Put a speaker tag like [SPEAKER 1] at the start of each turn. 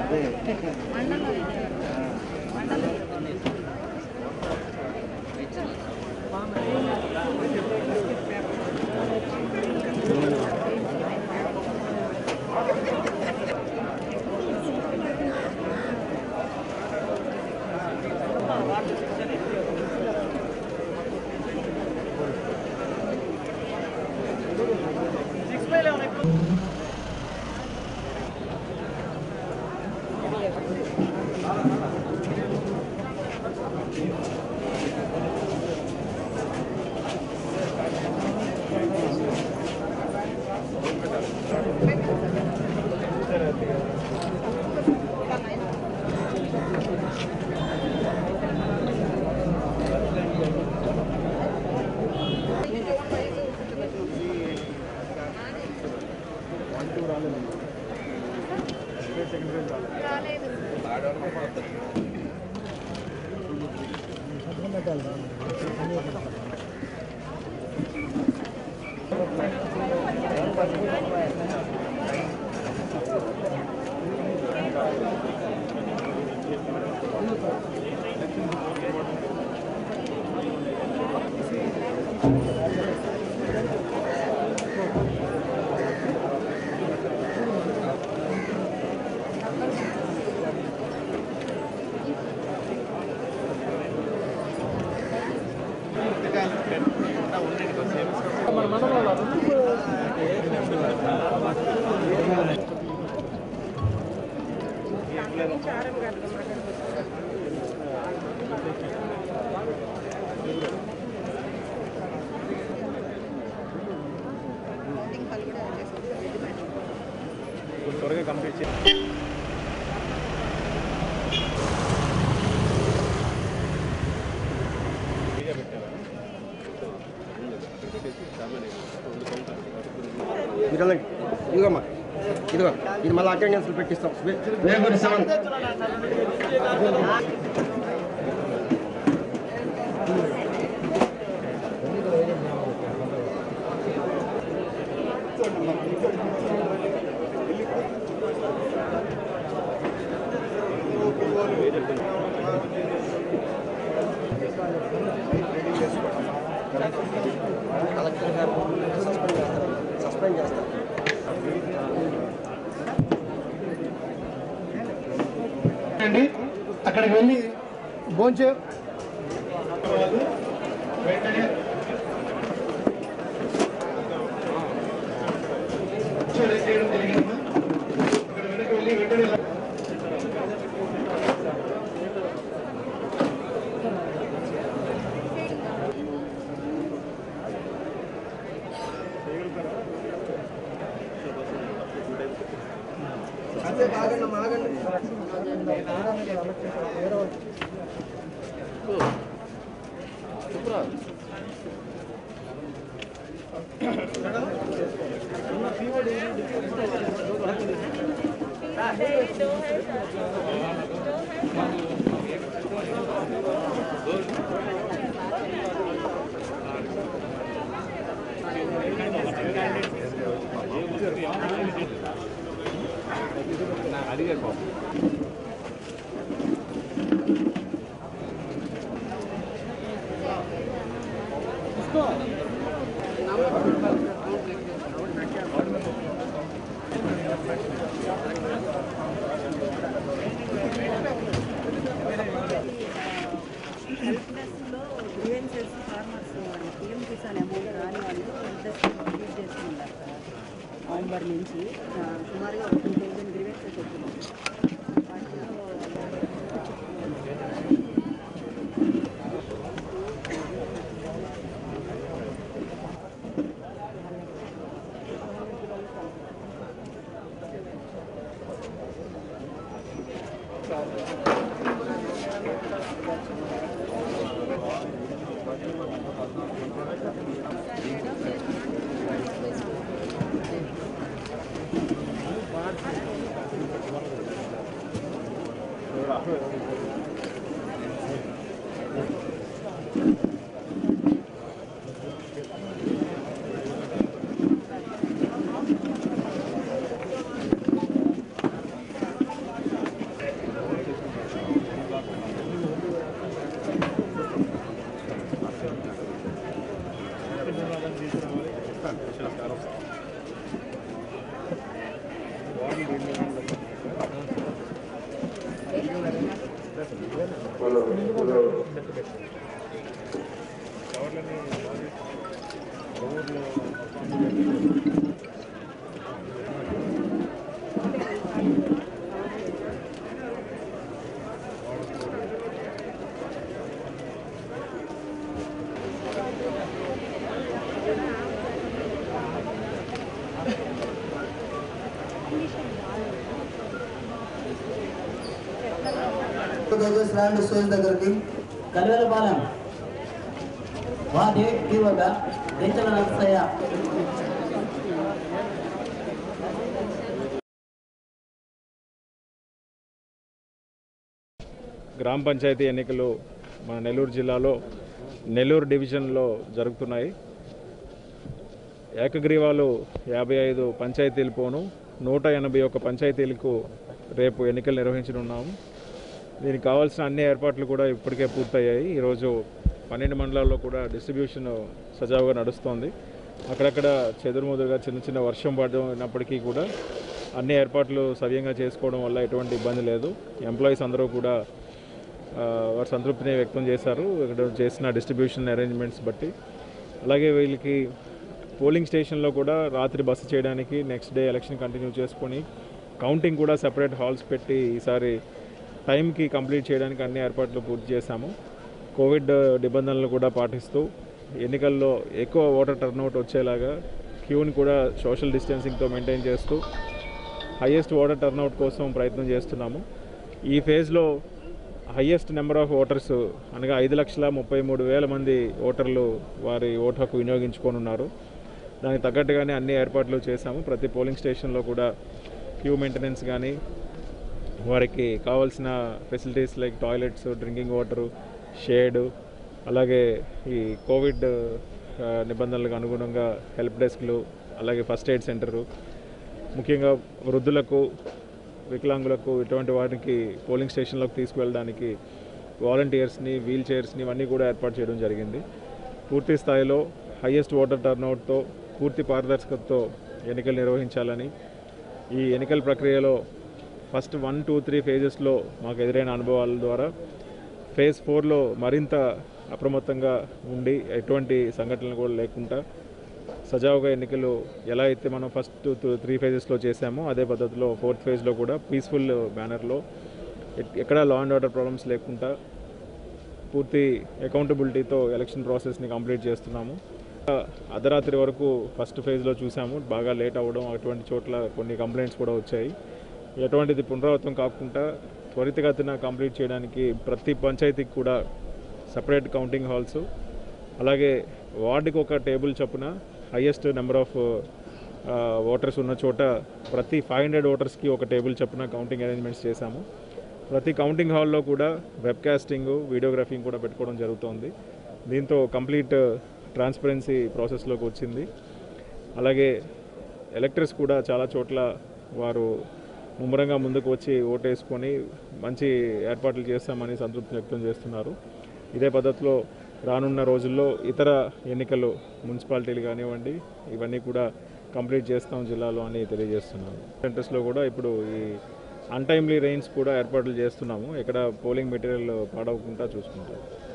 [SPEAKER 1] త్వరగా కంప్లీట్ చేయండి
[SPEAKER 2] మీరు వెళ్ళండి ఇదిగోమ్మా ఇదిగో ఇది మళ్ళీ అటెండెన్స్ పెట్టిస్తాం వేగుడి సెవెన్ కలెక్టర్ గారు సస్పెండ్ చేస్తారు సస్పెండ్ చేస్తారు
[SPEAKER 3] అండి అక్కడికి వెళ్ళి భోంచే వెంటనే చేయడం జరిగిందమ్మా అక్కడ వెనక్కి వెళ్ళి వెంటనే
[SPEAKER 4] హెల్ప్లెస్లో grievances farmers PM Kisan amount రాని వాళ్ళు హెల్ప్లెస్ రిలీజ్ చేస్తున్నారు సార్ నవంబర్ నుంచి ఆ, సుమారుగా ఒక టూ థౌజండ్ గ్రీవెన్సెస్ వచ్చినాయి వాటిలో
[SPEAKER 5] దయచేసి రండి స్టేజ్ దగ్గరికి కలవేలపాలెం వాటి తీవ్రగా గెంచల నరసయ్య
[SPEAKER 1] గ్రామ పంచాయతీ ఎన్నికలు మన నెల్లూరు జిల్లాలో నెల్లూరు డివిజన్లో జరుగుతున్నాయి ఏకగ్రీవాలు యాభై ఐదు పంచాయతీలు పోను నూట ఎనభై ఒక్క పంచాయతీలకు రేపు ఎన్నికలు నిర్వహించనున్నాము దీనికి కావాల్సిన అన్ని ఏర్పాట్లు కూడా ఇప్పటికే పూర్తయ్యాయి ఈరోజు పన్నెండు మండలాల్లో కూడా డిస్ట్రిబ్యూషన్ సజావుగా నడుస్తోంది అక్కడక్కడ చెదురుముదురుగా చిన్న చిన్న వర్షం పడినప్పటికీ కూడా అన్ని ఏర్పాట్లు సవ్యంగా చేసుకోవడం వల్ల ఎటువంటి ఇబ్బంది లేదు ఎంప్లాయీస్ అందరూ కూడా ఆ, వారి సంతృప్తిని వ్యక్తం చేశారు ఇక్కడ చేసిన డిస్ట్రిబ్యూషన్ అరేంజ్మెంట్స్ బట్టి అలాగే వీళ్ళకి పోలింగ్ స్టేషన్లో కూడా రాత్రి బస చేయడానికి నెక్స్ట్ డే ఎలక్షన్ కంటిన్యూ చేసుకొని కౌంటింగ్ కూడా సెపరేట్ హాల్స్ పెట్టి ఈసారి టైంకి కంప్లీట్ చేయడానికి అన్ని ఏర్పాట్లు పూర్తి చేశాము కోవిడ్ నిబంధనలు కూడా పాటిస్తూ ఎన్నికల్లో ఎక్కువ ఓటర్ టర్న్అవుట్ వచ్చేలాగా క్యూని కూడా సోషల్ డిస్టెన్సింగ్తో మెయింటైన్ చేస్తూ హయ్యెస్ట్ ఓటర్ టర్న్అవుట్ కోసం ప్రయత్నం చేస్తున్నాము ఈ ఫేజ్లో హయ్యెస్ట్ నెంబర్ ఆఫ్ ఓటర్స్ అనగా ఐదు లక్షల ముప్పై మూడు వేల మంది ఓటర్లు వారి ఓటు హక్కు వినియోగించుకొని ఉన్నారు దానికి తగ్గట్టుగానే అన్ని ఏర్పాట్లు చేశాము ప్రతి పోలింగ్ స్టేషన్లో కూడా క్యూ మెయింటెనెన్స్ కానీ వారికి కావాల్సిన facilities like toilets drinking water shade అలాగే ఈ కోవిడ్ ఆ, నిబంధనలకు అనుగుణంగా హెల్ప్ డెస్క్లు అలాగే ఫస్ట్ ఎయిడ్ సెంటరు ముఖ్యంగా వృద్ధులకు వికలాంగులకు ఇటువంటి వాటికి పోలింగ్ స్టేషన్లోకి తీసుకువెళ్ళడానికి వాలంటీర్స్ని వీల్ చైర్స్ని ఇవన్నీ కూడా ఏర్పాటు చేయడం జరిగింది పూర్తి స్థాయిలో హయ్యెస్ట్ ఓటర్ టర్నౌట్తో పూర్తి పారదర్శకతతో ఎన్నికలు నిర్వహించాలని ఈ ఎన్నికల ప్రక్రియలో ఫస్ట్ వన్ టూ త్రీ ఫేజెస్లో మాకు ఎదురైన అనుభవాల ద్వారా ఫేజ్ ఫోర్లో మరింత అప్రమత్తంగా ఉండి ఎటువంటి సంఘటనలు కూడా లేకుండా సజావుగా ఎన్నికలు ఎలా అయితే మనం ఫస్ట్ త్రీ ఫేజెస్లో చేశామో అదే పద్ధతిలో ఫోర్త్ ఫేజ్లో కూడా పీస్ఫుల్ బ్యానర్లో ఎక్కడా లా అండ్ ఆర్డర్ ప్రాబ్లమ్స్ లేకుండా పూర్తి అకౌంటబిలిటీతో ఎలక్షన్ ప్రాసెస్ని కంప్లీట్ చేస్తున్నాము అర్ధరాత్రి వరకు ఫస్ట్ ఫేజ్లో చూసాము బాగా లేట్ అవ్వడం అటువంటి చోట్ల కొన్ని కంప్లైంట్స్ కూడా వచ్చాయి ఎటువంటిది పునరావృతం కాకుండా త్వరితగతిన కంప్లీట్ చేయడానికి ప్రతి పంచాయతీకి కూడా సపరేట్ కౌంటింగ్ హాల్స్ అలాగే వార్డుకి ఒక టేబుల్ చొప్పున హయ్యెస్ట్ నెంబర్ ఆఫ్ ఓటర్స్ ఉన్న చోట ప్రతి ఫైవ్ హండ్రెడ్ ఓటర్స్కి ఒక టేబుల్ చొప్పున కౌంటింగ్ అరేంజ్మెంట్స్ చేశాము ప్రతి కౌంటింగ్ హాల్లో కూడా వెబ్కాస్టింగ్ వీడియోగ్రఫింగ్ కూడా పెట్టుకోవడం జరుగుతోంది దీంతో కంప్లీట్ ట్రాన్స్పరెన్సీ ప్రాసెస్లోకి వచ్చింది అలాగే ఎలక్టర్స్ కూడా చాలా చోట్ల వారు ముమ్మరంగా ముందుకు వచ్చి ఓటేసుకొని మంచి ఏర్పాట్లు చేస్తామని సంతృప్తి వ్యక్తం చేస్తున్నారు ఇదే పద్ధతిలో రానున్న రోజుల్లో ఇతర ఎన్నికలు మున్సిపాలిటీలు కానివ్వండి ఇవన్నీ కూడా కంప్లీట్ చేస్తాం జిల్లాలో అని తెలియజేస్తున్నాను సెంటర్స్లో కూడా ఇప్పుడు ఈ అన్టైమ్లీ రెయిన్స్ కూడా ఏర్పాట్లు చేస్తున్నాము ఇక్కడ పోలింగ్ మెటీరియల్ పాడవకుండా చూసుకుంటాం